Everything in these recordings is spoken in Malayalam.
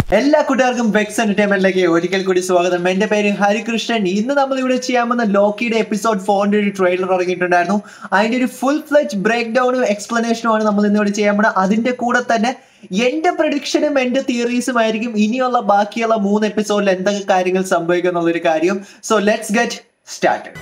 എല്ലാ കൂട്ടുകാർക്കും വെക്സ് എന്റർടൈൻമെന്റിലേക്ക് ഒരിക്കൽ കൂടി സ്വാഗതം എന്റെ പേര് ഹരികൃഷ്ണൻ ഇന്ന് നമ്മൾ ഇവിടെ ചെയ്യാമെന്ന ലോക്കിയുടെ എപ്പിസോഡ് ഫോറിന്റെ ഒരു ട്രെയിലർ ഇറങ്ങിയിട്ടുണ്ടായിരുന്നു അതിന്റെ ഒരു ഫുൾ ഫ്ലെജ് ബ്രേക്ക് ഡൗണും എക്സ്പ്ലനേഷനും ആണ് നമ്മൾ ഇന്നിവിടെ ചെയ്യാൻ പോകുന്നത് അതിന്റെ കൂടെ തന്നെ എന്റെ പ്രഡിക്ഷനും എന്റെ തിയറീസും ആയിരിക്കും ഇനിയുള്ള ബാക്കിയുള്ള മൂന്ന് എപ്പിസോഡിൽ എന്തൊക്കെ കാര്യങ്ങൾ സംഭവിക്കും എന്നുള്ളൊരു കാര്യം so let's get started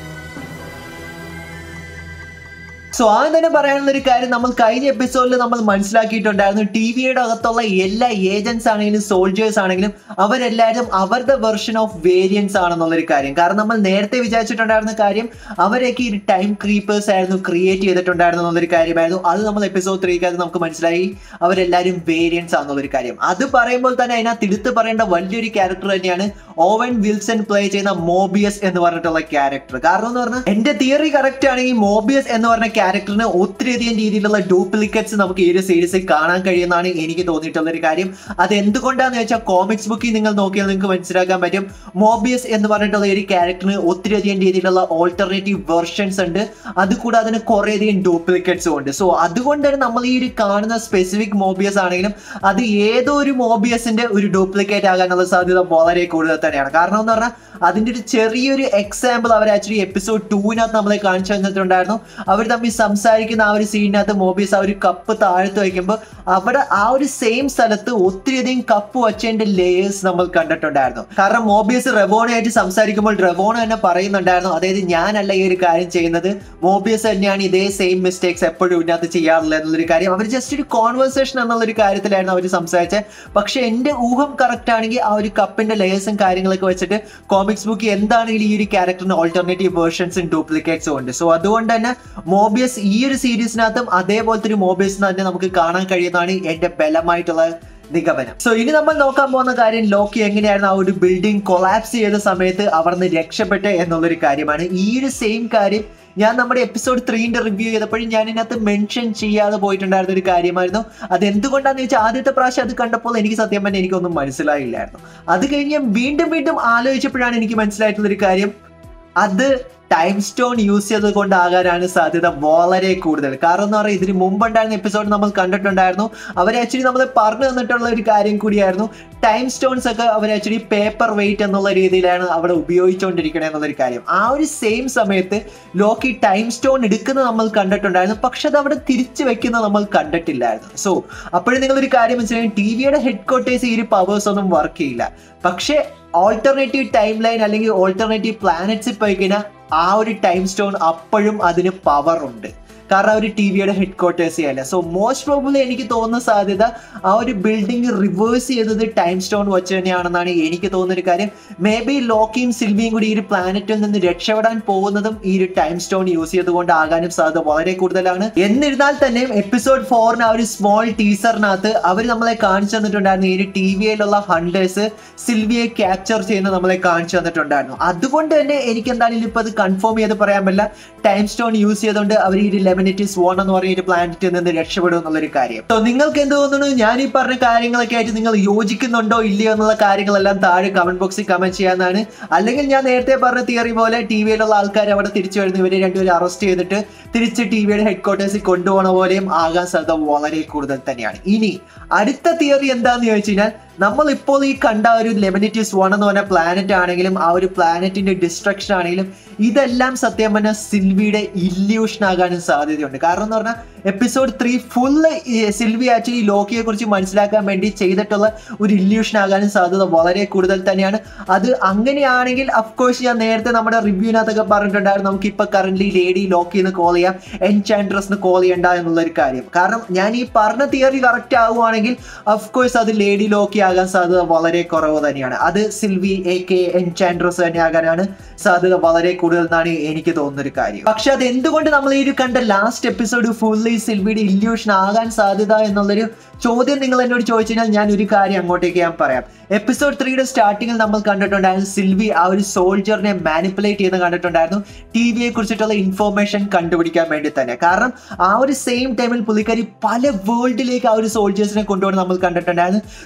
so ആദ്യം തന്നെ പറയാനുള്ള ഒരു കാര്യം നമ്മൾ കഴിഞ്ഞ എപ്പിസോഡിൽ നമ്മൾ മനസ്സിലാക്കിയിട്ടുണ്ടായിരുന്നു ടി വിയുടെ അകത്തുള്ള എല്ലാ ഏജൻസ് ആണെങ്കിലും സോൾജേഴ്സ് ആണെങ്കിലും അവരെല്ലാവരും അവരുടെ വെർഷൻ ഓഫ് വേരിയൻസ് ആണെന്നുള്ളൊരു കാര്യം കാരണം നമ്മൾ നേരത്തെ വിചാരിച്ചിട്ടുണ്ടായിരുന്ന കാര്യം അവരൊക്കെ ഈ ടൈം ക്രീപ്പേഴ്സ് ആയിരുന്നു ക്രിയേറ്റ് ചെയ്തിട്ടുണ്ടായിരുന്നു എന്നുള്ളൊരു കാര്യമായിരുന്നു അത് നമ്മൾ എപ്പിസോഡ് ത്രീക്കകത്ത് നമുക്ക് മനസ്സിലായി അവരെല്ലാവരും വേരിയൻസ് ആണെന്നുള്ളൊരു കാര്യം അത് പറയുമ്പോൾ തന്നെ അതിനകത്ത് എടുത്ത് പറയേണ്ട വലിയൊരു ക്യാരക്ടർ തന്നെയാണ് ഓവൻ വിൽസൺ പ്ലേ ചെയ്യുന്ന മോബിയസ് എന്ന് പറഞ്ഞിട്ടുള്ള ക്യാരക്ടർ കാരണം എന്ന് പറഞ്ഞാൽ എന്റെ തിയറി കറക്റ്റ് ആണെങ്കിൽ മോബിയസ് എന്ന് പറഞ്ഞ ക്യാരക്ടറിന് ഒത്തിരിയധികം രീതിയിലുള്ള ഡ്യൂപ്ലിക്കേറ്റ്സ് നമുക്ക് ഈ ഒരു സീരീസിൽ കാണാൻ കഴിയുന്നതാണ് എനിക്ക് തോന്നിയിട്ടുള്ള ഒരു കാര്യം അത് എന്തുകൊണ്ടാന്ന് വെച്ചാൽ കോമിക്സ് ബുക്കിൽ നിങ്ങൾ നോക്കിയാൽ നിങ്ങൾക്ക് മനസ്സിലാക്കാൻ പറ്റും മോബിയസ് എന്ന് പറഞ്ഞിട്ടുള്ള ഒരു ക്യാരക്ടറിന് ഒത്തിരിയധികം രീതിയിലുള്ള ഓൾട്ടർനേറ്റീവ് വെർഷൻസ് ഉണ്ട് അതുകൂടാതെ തന്നെ കുറേയധികം ഡ്യൂപ്ലിക്കേറ്റ്സും ഉണ്ട് സോ അതുകൊണ്ട് തന്നെ നമ്മൾ ഈ ഒരു കാണുന്ന സ്പെസിഫിക് മോബിയസ് ആണെങ്കിലും അത് ഏതോ ഒരു മോബിയസിന്റെ ഒരു ഡ്യൂപ്ലിക്കേറ്റ് ആകാനുള്ള സാധ്യത വളരെ കൂടുതൽ തന്നെയാണ് കാരണം എന്ന് പറഞ്ഞാൽ അതിന്റെ ഒരു ചെറിയൊരു എക്സാമ്പിൾ അവർ ആക്ച്വലി എപ്പിസോഡ് ടൂവിനകത്ത് നമ്മളെ കാണിച്ചു തന്നിട്ടുണ്ടായിരുന്നു അവർ തമ്മിൽ സംസാരിക്കുന്ന ആ ഒരു സീനിനകത്ത് മോബീസ് ആ ഒരു കപ്പ് താഴ്ത്ത് വയ്ക്കുമ്പോൾ അവിടെ ആ ഒരു സെയിം സ്ഥലത്ത് ഒത്തിരിയധികം കപ്പ് വച്ചതിന്റെ ലേയേഴ്സ് നമ്മൾ കണ്ടിട്ടുണ്ടായിരുന്നു കാരണം മോബീസ് റെവോണയായിട്ട് സംസാരിക്കുമ്പോൾ റെവോണ തന്നെ പറയുന്നുണ്ടായിരുന്നു അതായത് ഞാനല്ല ഈ ഒരു കാര്യം ചെയ്യുന്നത് മോബിയസ് തന്നെയാണ് ഇതേ സെയിം മിസ്റ്റേക്സ് എപ്പോഴും ഇതിനകത്ത് ചെയ്യാറുള്ളത് എന്നുള്ളൊരു കാര്യം അവർ ജസ്റ്റ് ഒരു കോൺവെർസേഷൻ എന്നുള്ളൊരു കാര്യത്തിലായിരുന്നു അവർ സംസാരിച്ചത് പക്ഷെ എന്റെ ഊഹം കറക്റ്റ് ആണെങ്കിൽ ആ ഒരു കപ്പിന്റെ ലേയേഴ്സും കാര്യങ്ങളൊക്കെ വെച്ചിട്ട് കോമിക്സ് ബുക്ക് എന്താണെങ്കിലും ഈ ഒരു ക്യാരക്ടറിന് ഓൾട്ടർനേറ്റീവ് വേർഷൻസും ഡ്യൂപ്ലിക്കേറ്റ്സും ഉണ്ട് സോ അതുകൊണ്ട് തന്നെ മോബിയസ് ഈ ഒരു സീരീസിനകത്തും അതേപോലത്തെ ഒരു മോബിയസ് തന്നെ നമുക്ക് കാണാൻ കഴിയുന്നതാണ് എന്റെ ബലമായിട്ടുള്ള നിഗമനം സോ ഇനി നമ്മൾ നോക്കാൻ പോകുന്ന കാര്യം ലോക്കി എങ്ങനെയായിരുന്നു ആ ഒരു ബിൽഡിംഗ് കൊളാപ്സ് ചെയ്ത സമയത്ത് അവിടുന്ന് രക്ഷപ്പെട്ട് എന്നുള്ളൊരു കാര്യമാണ് ഈ ഒരു സെയിം കാര്യം ഞാൻ നമ്മുടെ എപ്പിസോഡ് ത്രീന്റെ റിവ്യൂ ചെയ്തപ്പോഴും ഞാൻ ഇതിനകത്ത് മെൻഷൻ ചെയ്യാതെ പോയിട്ടുണ്ടായിരുന്ന ഒരു കാര്യമായിരുന്നു അത് എന്തുകൊണ്ടാന്ന് വെച്ചാൽ ആദ്യത്തെ പ്രാവശ്യം അത് കണ്ടപ്പോൾ എനിക്ക് സത്യം പറഞ്ഞാൽ എനിക്കൊന്നും മനസ്സിലായില്ലായിരുന്നു അത് കഴിഞ്ഞ് വീണ്ടും വീണ്ടും ആലോചിച്ചപ്പോഴാണ് എനിക്ക് മനസ്സിലായിട്ടുള്ള ഒരു കാര്യം അത് ടൈം സ്റ്റോൺ യൂസ് ചെയ്തത് കൊണ്ടാകാനാണ് സാധ്യത വളരെ കൂടുതൽ കാരണം എന്ന് പറയുന്നത് ഇതിന് മുമ്പുണ്ടായിരുന്ന എപ്പിസോഡ് നമ്മൾ കണ്ടിട്ടുണ്ടായിരുന്നു അവർ ആക്ച്വലി നമ്മൾ പറഞ്ഞു തന്നിട്ടുള്ള ഒരു കാര്യം കൂടിയായിരുന്നു ടൈം സ്റ്റോൺസ് ഒക്കെ അവർ ആക്ച്വലി പേപ്പർ വെയിറ്റ് എന്നുള്ള രീതിയിലാണ് അവിടെ ഉപയോഗിച്ചുകൊണ്ടിരിക്കണേ എന്നുള്ളൊരു കാര്യം ആ ഒരു സെയിം സമയത്ത് ലോക്കി ടൈം സ്റ്റോൺ എടുക്കുന്നത് നമ്മൾ കണ്ടിട്ടുണ്ടായിരുന്നു പക്ഷെ അത് അവിടെ തിരിച്ചു വെക്കുന്നത് നമ്മൾ കണ്ടിട്ടില്ലായിരുന്നു സോ അപ്പോഴും നിങ്ങളൊരു കാര്യം മനസ്സിലായി ടി വിയുടെ ഹെഡ് ക്വാർട്ടേഴ്സ് ഈ ഒരു പവേഴ്സ് ഒന്നും വർക്ക് ചെയ്യില്ല പക്ഷേ ഓൾട്ടർനേറ്റീവ് ടൈം ലൈൻ അല്ലെങ്കിൽ ഓൾട്ടർനേറ്റീവ് പ്ലാനറ്റ്സിൽ പോയി കഴിഞ്ഞാൽ ആ ഒരു ടൈം സ്റ്റോൺ അപ്പോഴും അതിന് പവർ ഉണ്ട് കാരണം ഒരു ടി വിയുടെ ഹെഡ് ക്വാർട്ടേഴ്സ് ചെയ്യല്ല സോ മോസ്റ്റ് പ്രോബ്ലി എനിക്ക് തോന്നുന്ന സാധ്യത ആ ഒരു ബിൽഡിംഗ് റിവേഴ്സ് ചെയ്തത് ടൈം സ്റ്റോൺ വെച്ച് തന്നെയാണെന്നാണ് എനിക്ക് തോന്നുന്ന ഒരു കാര്യം മേ ബി ലോക്കിയും സിൽവിയും കൂടി ഈ ഒരു പ്ലാനറ്റിൽ നിന്ന് രക്ഷപ്പെടാൻ പോകുന്നതും ഈ ഒരു ടൈം സ്റ്റോൺ യൂസ് ചെയ്തുകൊണ്ട് ആകാനും സാധ്യത വളരെ കൂടുതലാണ് എന്നിരുന്നാൽ തന്നെയും എപ്പിസോഡ് ഫോറിന് ആ ഒരു സ്മോൾ ടീസറിനകത്ത് അവർ നമ്മളെ കാണിച്ചു തന്നിട്ടുണ്ടായിരുന്നു ഈ ഒരു ടി വിയിലുള്ള ഹണ്ടേഴ്സ് സിൽവിയെ ക്യാപ്ചർ ചെയ്യുന്നത് നമ്മളെ കാണിച്ചു തന്നിട്ടുണ്ടായിരുന്നു അതുകൊണ്ട് തന്നെ എനിക്ക് എന്താണെങ്കിലും ഇപ്പൊ അത് കൺഫേം ചെയ്ത് പറയാൻ പറ്റില്ല ടൈം സ്റ്റോൺ യൂസ് ചെയ്തുകൊണ്ട് അവർ ഈ ഒരു ലെമനിറ്റി സ്വോൺ എന്ന് പറയുന്ന ഒരു പ്ലാനറ്റിൽ നിന്ന് രക്ഷപ്പെടും എന്നുള്ളൊരു കാര്യം സോ നിങ്ങൾക്ക് എന്ത് തോന്നുന്നു ഞാൻ ഈ പറഞ്ഞ കാര്യങ്ങളൊക്കെ ആയിട്ട് നിങ്ങൾ യോജിക്കുന്നുണ്ടോ ഇല്ലയോ എന്നുള്ള കാര്യങ്ങളെല്ലാം താഴെ കമന്റ് ബോക്സിൽ കമന്റ് ചെയ്യാനാണ് അല്ലെങ്കിൽ ഞാൻ നേരത്തെ പറഞ്ഞ തിയറി പോലെ ടി വിയിലുള്ള ആൾക്കാർ അവിടെ തിരിച്ചു വരുന്ന ഇവരെ രണ്ടുപേരും അറസ്റ്റ് ചെയ്തിട്ട് തിരിച്ച് ടി വിയുടെ ഹെഡ് ക്വാർട്ടേഴ്സിൽ കൊണ്ടുപോകണ പോലെയും ആകാൻ സാധ്യത വളരെ കൂടുതൽ തന്നെയാണ് ഇനി അടുത്ത തിയറി എന്താന്ന് ചോദിച്ചു കഴിഞ്ഞാൽ നമ്മൾ ഇപ്പോൾ ഈ കണ്ട ഒരു ലെമനിറ്റീസ് വൺ എന്ന് പറഞ്ഞ പ്ലാനറ്റ് ആണെങ്കിലും ആ ഒരു പ്ലാനറ്റിന്റെ ഡിസ്ട്രക്ഷൻ ആണെങ്കിലും ഇതെല്ലാം സത്യം പറഞ്ഞാൽ സിൽവിയുടെ ഇല്യൂഷൻ ആകാനും സാധ്യതയുണ്ട് കാരണം എന്ന് പറഞ്ഞാൽ episode three full Sylvie actually ലോക്കിയെ കുറിച്ച് മനസ്സിലാക്കാൻ വേണ്ടി ചെയ്തിട്ടുള്ള ഒരു ഇല്യൂഷൻ ആകാനും സാധ്യത വളരെ കൂടുതൽ തന്നെയാണ് അത് അങ്ങനെയാണെങ്കിൽ അഫ്കോഴ്സ് ഞാൻ നേരത്തെ നമ്മുടെ റിവ്യൂവിനകത്തൊക്കെ പറഞ്ഞിട്ടുണ്ടായിരുന്നു നമുക്ക് ഇപ്പൊ കറന്റ് ലേഡി ലോക്കി എന്ന് കോൾ ചെയ്യാം എൻചാൻഡ്രസ് എന്ന് കോൾ ചെയ്യണ്ട എന്നുള്ളൊരു കാര്യം കാരണം ഞാൻ ഈ പറഞ്ഞ തിയറി കറക്റ്റ് ആവുകയാണെങ്കിൽ അഫ്കോഴ്സ് അത് ലേഡി ലോക്കി ആകാൻ സാധ്യത വളരെ കുറവ് തന്നെയാണ് അത് സിൽവി എ കെ എൻചാൻഡ്രസ് തന്നെ ആകാനാണ് സാധ്യത വളരെ കൂടുതൽ എന്നാണ് എനിക്ക് തോന്നുന്ന ഒരു കാര്യം പക്ഷെ അത് എന്തുകൊണ്ട് നമ്മൾ ഈ ഒരു കണ്ട ലാസ്റ്റ് എപ്പിസോഡ് ഫുള്ളി സിൽവിയുടെ ഇല്യൂഷൻ ആകാൻ സാധ്യത എന്നുള്ളൊരു ചോദ്യം നിങ്ങൾ എന്നോട് ചോദിച്ചു കഴിഞ്ഞാൽ ഞാൻ ഒരു കാര്യം അങ്ങോട്ടേക്ക് ഞാൻ പറയാം എപ്പിസോഡ് ത്രീയുടെ സ്റ്റാർട്ടിങ്ങിൽ നമ്മൾ കണ്ടിട്ടുണ്ടായിരുന്നു സിൽവി ആ ഒരു സോൾജറിനെ മാനിപ്പുലേറ്റ് ചെയ്യുന്ന കണ്ടിട്ടുണ്ടായിരുന്നു ടി വിയെ കുറിച്ചിട്ടുള്ള ഇൻഫോർമേഷൻ കണ്ടുപിടിക്കാൻ വേണ്ടി തന്നെ കാരണം ആ ഒരു സെയിം ടൈമിൽ പുള്ളിക്കാരി പല വേൾഡിലേക്ക് ആ ഒരു സോൾജേഴ്സിനെ കൊണ്ടുപോകണം നമ്മൾ കണ്ടിട്ടുണ്ടായിരുന്നു സോ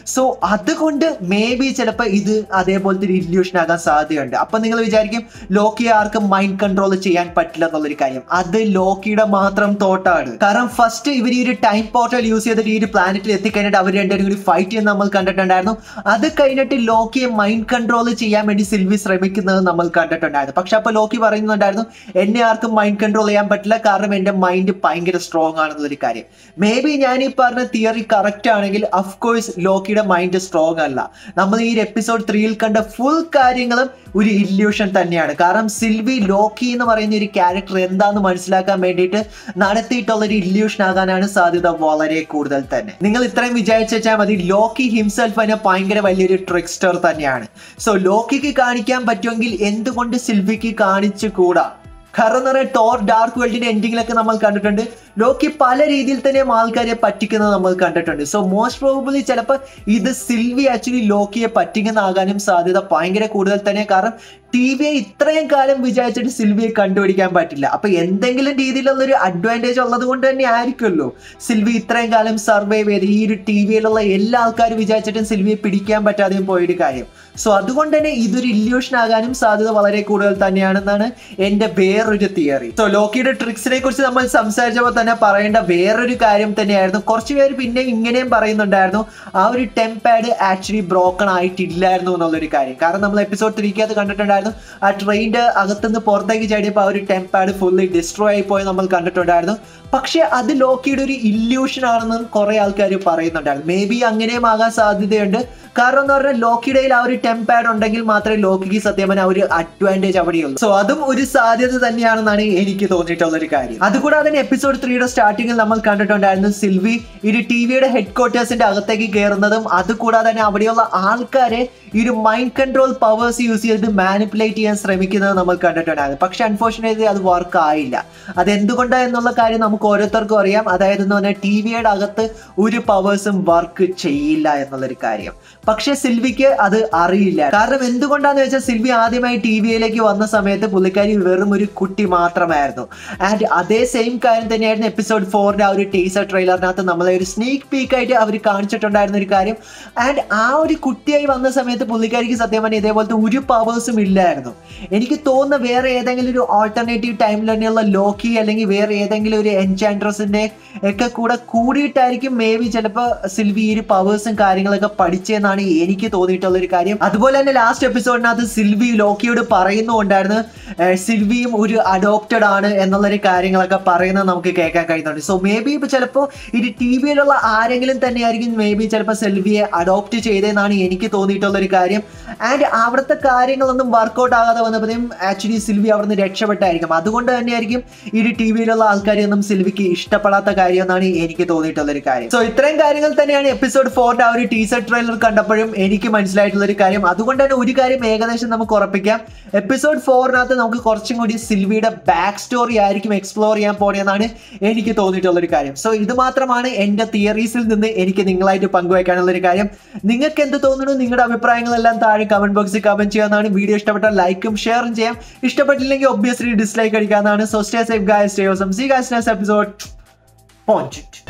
അതുകൊണ്ട് മേ ബി ചിലപ്പോൾ ഇത് അതേപോലത്തെ ഒരു ഇല്യൂഷൻ ആകാൻ സാധ്യതയുണ്ട് അപ്പൊ നിങ്ങൾ വിചാരിക്കും ലോക്കിയെ ആർക്കും മൈൻഡ് കൺട്രോൾ ചെയ്യാൻ പറ്റില്ല എന്നുള്ളൊരു കാര്യം അത് ലോക്കിയുടെ മാത്രം തോട്ടാണ് കാരണം ഫസ്റ്റ് ഇവർ ഈ ഒരു ടൈം പോർട്ടൽ യൂസ് ചെയ്തിട്ട് ഈ ഒരു പ്ലാനറ്റിൽ എത്തിക്കഴിഞ്ഞിട്ട് അവർ രണ്ടുപേരും കൂടി ഫൈറ്റ് ചെയ്യുന്ന നമ്മൾ കണ്ടിട്ടുണ്ടായിരുന്നു അത് കഴിഞ്ഞിട്ട് ലോക്കിയെ മൈൻഡ് കൺട്രോൾ ചെയ്യാൻ വേണ്ടി സിൽവി ശ്രമിക്കുന്നത് നമ്മൾ കണ്ടിട്ടുണ്ടായിരുന്നു പക്ഷെ അപ്പൊ ലോക്കി പറയുന്നുണ്ടായിരുന്നു എന്നെ ആർക്കും മൈൻഡ് കൺട്രോൾ ചെയ്യാൻ പറ്റില്ല കാരണം എന്റെ മൈൻഡ് ഭയങ്കര സ്ട്രോങ് ആണെന്നുള്ളൊരു കാര്യം മേ ബി ഞാൻ ഈ പറഞ്ഞ തിയറി കറക്റ്റ് ആണെങ്കിൽ അഫ്കോഴ്സ് ലോക്കിയുടെ മൈൻഡ് സ്ട്രോങ് അല്ല നമ്മൾ ഈ എപ്പിസോഡ് ത്രീയിൽ കണ്ട ഫുൾ കാര്യങ്ങളും ഒരു ഇല്യൂഷൻ തന്നെയാണ് കാരണം സിൽവി ലോക്കി എന്ന് പറയുന്ന ഒരു ക്യാരക്ടർ എന്താന്ന് മനസ്സിലാക്കാൻ വേണ്ടിയിട്ട് നടത്തിയിട്ടുള്ള ഒരു ഇല്യൂഷൻ ആകാനാണ് സാധ്യത വളരെ കൂടുതൽ തന്നെ നിങ്ങൾ ഇത്രയും വിചാരിച്ചു വെച്ചാൽ മതി ലോക്കി ഹിംസെൽഫ് തന്നെ ഭയങ്കര വലിയൊരു ട്രിക്സ്റ്റർ തന്നെയാണ് സോ ലോക്കിക്ക് കാണിക്കാൻ പറ്റുമെങ്കിൽ എന്തുകൊണ്ട് സിൽവിക്ക് കാണിച്ചു കൂടാ കാരണം എന്ന് പറയുന്നത് ടോർ ഡാർക്ക് വേൾഡിന്റെ എൻഡിങ്ങിലൊക്കെ നമ്മൾ കണ്ടിട്ടുണ്ട് ലോക്കി പല രീതിയിൽ തന്നെ ആൾക്കാരെ പറ്റിക്കുന്നത് നമ്മൾ കണ്ടിട്ടുണ്ട് സോ മോസ്റ്റ് പ്രോബബിളി ചിലപ്പോൾ ഇത് സിൽവി ആക്ച്വലി ലോക്കിയെ പറ്റിക്കുന്നതാകാനും സാധ്യത ഭയങ്കര കൂടുതൽ തന്നെ കാരണം ടി വിയെ ഇത്രയും കാലം വിചാരിച്ചിട്ട് സിൽവിയെ കണ്ടുപിടിക്കാൻ പറ്റില്ല അപ്പൊ എന്തെങ്കിലും രീതിയിലുള്ള ഒരു അഡ്വാൻറ്റേജ് ഉള്ളത് കൊണ്ട് തന്നെ ആയിരിക്കുമല്ലോ സിൽവി ഇത്രയും കാലം സർവൈവ് ചെയ്ത് ഈ ഒരു ടി വിയിലുള്ള എല്ലാ ആൾക്കാരും വിചാരിച്ചിട്ടും സിൽവിയെ പിടിക്കാൻ പറ്റാതെയും പോയൊരു കാര്യം സോ അതുകൊണ്ട് തന്നെ ഇതൊരു ഇല്യൂഷൻ ആകാനും സാധ്യത വളരെ കൂടുതൽ തന്നെയാണെന്നാണ് എന്റെ വേറൊരു തിയറി സോ ലോക്കിയുടെ ട്രിക്സിനെ കുറിച്ച് നമ്മൾ സംസാരിച്ചപ്പോൾ തന്നെ പറയേണ്ട വേറൊരു കാര്യം തന്നെയായിരുന്നു കുറച്ച് പേര് പിന്നെ ഇങ്ങനെയും പറയുന്നുണ്ടായിരുന്നു ആ ഒരു ടെംപാഡ് ആക്ച്വലി ബ്രോക്കൺ ആയിട്ടില്ലായിരുന്നു എന്നുള്ളൊരു കാര്യം കാരണം നമ്മൾ എപ്പിസോഡ് ത്രീക്ക് അത് കണ്ടിട്ടുണ്ടായിരുന്നു ആ ട്രെയിനിന്റെ അകത്തുനിന്ന് പുറത്തേക്ക് ചാടിയപ്പോൾ ആ ഒരു ടെംപാഡ് ഫുള്ളി ഡിസ്ട്രോയ് ആയി പോയി നമ്മൾ കണ്ടിട്ടുണ്ടായിരുന്നു പക്ഷെ അത് ലോക്കിയുടെ ഒരു ഇല്യൂഷൻ ആണെന്ന് കുറെ ആൾക്കാർ പറയുന്നുണ്ടായിരുന്നു മേ ബി അങ്ങനെയും ആകാൻ സാധ്യതയുണ്ട് കാരണം എന്ന് പറഞ്ഞാൽ ലോക്കിയുടെ ആ ഒരു ടെംപാഡ് ഉണ്ടെങ്കിൽ മാത്രമേ ലോക്കിക്ക് സത്യം പറഞ്ഞാൽ ആ ഒരു അഡ്വാൻറ്റേജ് അവിടെയുള്ളൂ സോ അതും ഒരു സാധ്യത തന്നെയാണെന്നാണ് എനിക്ക് തോന്നിയിട്ടുള്ള ഒരു കാര്യം അതുകൂടാതെ തന്നെ എപ്പിസോഡ് ത്രീയുടെ സ്റ്റാർട്ടിങ്ങിൽ നമ്മൾ കണ്ടിട്ടുണ്ടായിരുന്നു സിൽവി ഒരു ടി വിയുടെ ഹെഡ് ക്വാർട്ടേഴ്സിന്റെ അകത്തേക്ക് കയറുന്നതും അതുകൂടാതെ തന്നെ അവിടെയുള്ള ആൾക്കാരെ ഈ ഒരു മൈൻഡ് കൺട്രോൾ പവേഴ്സ് യൂസ് ചെയ്തിട്ട് മാനിപ്പുലേറ്റ് ചെയ്യാൻ ശ്രമിക്കുന്നത് നമ്മൾ കണ്ടിട്ടുണ്ടായിരുന്നു പക്ഷെ അൺഫോർച്ചുനേറ്റ്ലി അത് വർക്ക് ആയില്ല അതെന്തുകൊണ്ടാണ് എന്നുള്ള കാര്യം നമുക്ക് ഓരോരുത്തർക്കും അറിയാം അതായത് എന്ന് പറഞ്ഞാൽ ടി വിയുടെ അകത്ത് ഒരു പവേഴ്സും വർക്ക് ചെയ്യില്ല എന്നുള്ളൊരു കാര്യം പക്ഷെ സിൽവിക്ക് അത് അറിയില്ല കാരണം എന്തുകൊണ്ടാന്ന് വെച്ചാൽ സിൽവി ആദ്യമായി ടി വിയിലേക്ക് വന്ന സമയത്ത് പുള്ളിക്കാരി വെറും ഒരു കുട്ടി മാത്രമായിരുന്നു ആൻഡ് അതേ സെയിം കാര്യം തന്നെയായിരുന്നു എപ്പിസോഡ് ഫോറിന്റെ ആ ഒരു ടീസർ ട്രെയിലറിനകത്ത് നമ്മളെ ഒരു സ്നീക്ക് പീക്ക് ആയിട്ട് അവർ കാണിച്ചിട്ടുണ്ടായിരുന്ന ഒരു കാര്യം ആൻഡ് ആ ഒരു കുട്ടിയായി വന്ന സമയത്ത് പുള്ളിക്കാരിക്ക് സത്യം പറഞ്ഞാൽ ഇതേപോലത്തെ ഒരു പവേഴ്സും ഇല്ലായിരുന്നു എനിക്ക് തോന്നുന്ന വേറെ ഏതെങ്കിലും ഒരു ഓൾട്ടർനേറ്റീവ് ടൈമിൽ തന്നെയുള്ള ലോക്കി അല്ലെങ്കിൽ വേറെ ഏതെങ്കിലും ഒരു എൻചാൻഡ്രസിന്റെ ഒക്കെ കൂടെ കൂടിയിട്ടായിരിക്കും മേ ബി ചിലപ്പോൾ സിൽവി ഈ ഒരു പവേഴ്സും കാര്യങ്ങളൊക്കെ പഠിച്ചതെന്നാണ് എനിക്ക് തോന്നിയിട്ടുള്ള ഒരു കാര്യം അതുപോലെ തന്നെ ലാസ്റ്റ് എപ്പിസോഡിനകത്ത് സിൽവി ലോക്കിയോട് പറയുന്നുണ്ടായിരുന്നു ഏഹ് സിൽവിയും ഒരു അഡോപ്റ്റഡ് ആണ് എന്നുള്ളൊരു കാര്യങ്ങളൊക്കെ പറയുന്നത് നമുക്ക് കേൾക്കാൻ കഴിയുന്നുണ്ട് സോ മേ ബി ഇപ്പൊ ചിലപ്പോൾ ഇത് ടി വിയിലുള്ള ആരെങ്കിലും തന്നെയായിരിക്കും മേ ബി ചിലപ്പോൾ സെൽവിയെ അഡോപ്റ്റ് ചെയ്തതെന്നാണ് എനിക്ക് തോന്നിയിട്ടുള്ള ഒരു കാര്യം ആൻഡ് അവിടുത്തെ കാര്യങ്ങളൊന്നും വർക്കൗട്ട് ആകാതെ വന്നപ്പോഴത്തേക്കും ആക്ച്വലി സിൽവി അവിടുന്ന് രക്ഷപ്പെട്ടായിരിക്കും അതുകൊണ്ട് തന്നെയായിരിക്കും ഈ ഒരു ടി വിയിലുള്ള ആൾക്കാരെയൊന്നും സിൽവിക്ക് ഇഷ്ടപ്പെടാത്ത കാര്യം എന്നാണ് എനിക്ക് തോന്നിയിട്ടുള്ള ഒരു കാര്യം സോ ഇത്രയും കാര്യങ്ങൾ തന്നെയാണ് എപ്പിസോഡ് ഫോറിന്റെ ആ ഒരു ടീസർ ട്രെയിലർ കണ്ടപ്പോഴും എനിക്ക് മനസ്സിലായിട്ടുള്ള ഒരു കാര്യം അതുകൊണ്ട് തന്നെ ഒരു കാര്യം ഏകദേശം നമുക്ക് ഉറപ്പിക്കാം എപ്പിസോഡ് ഫോറിനകത്ത് നമുക്ക് കുറച്ചും കൂടി സിൽവിയുടെ ബാക്ക് സ്റ്റോറി ആയിരിക്കും എക്സ്പ്ലോർ ചെയ്യാൻ പോണെന്നാണ് എനിക്ക് തോന്നിയിട്ടുള്ള ഒരു കാര്യം സോ ഇത് മാത്രമാണ് എൻ്റെ തിയറീസിൽ നിന്ന് എനിക്ക് നിങ്ങളായിട്ട് പങ്കുവയ്ക്കാനുള്ള ഒരു കാര്യം നിങ്ങൾക്ക് എന്ത് തോന്നുന്നു നിങ്ങളുടെ അഭിപ്രായങ്ങളെല്ലാം താഴെ കമന്റ് ബോക്സിൽ കമന്റ് ചെയ്യാവുന്നതാണ് വീഡിയോ ഇഷ്ടപ്പെട്ടാൽ ലൈക്കും ഷെയറും ചെയ്യാം ഇഷ്ടപ്പെട്ടില്ലെങ്കിൽ ഒബ്വിയസ്ലി ഡിസ്ലൈക്ക് അടിക്കാവുന്നതാണ് so stay safe guy stay awesome see guys next episode point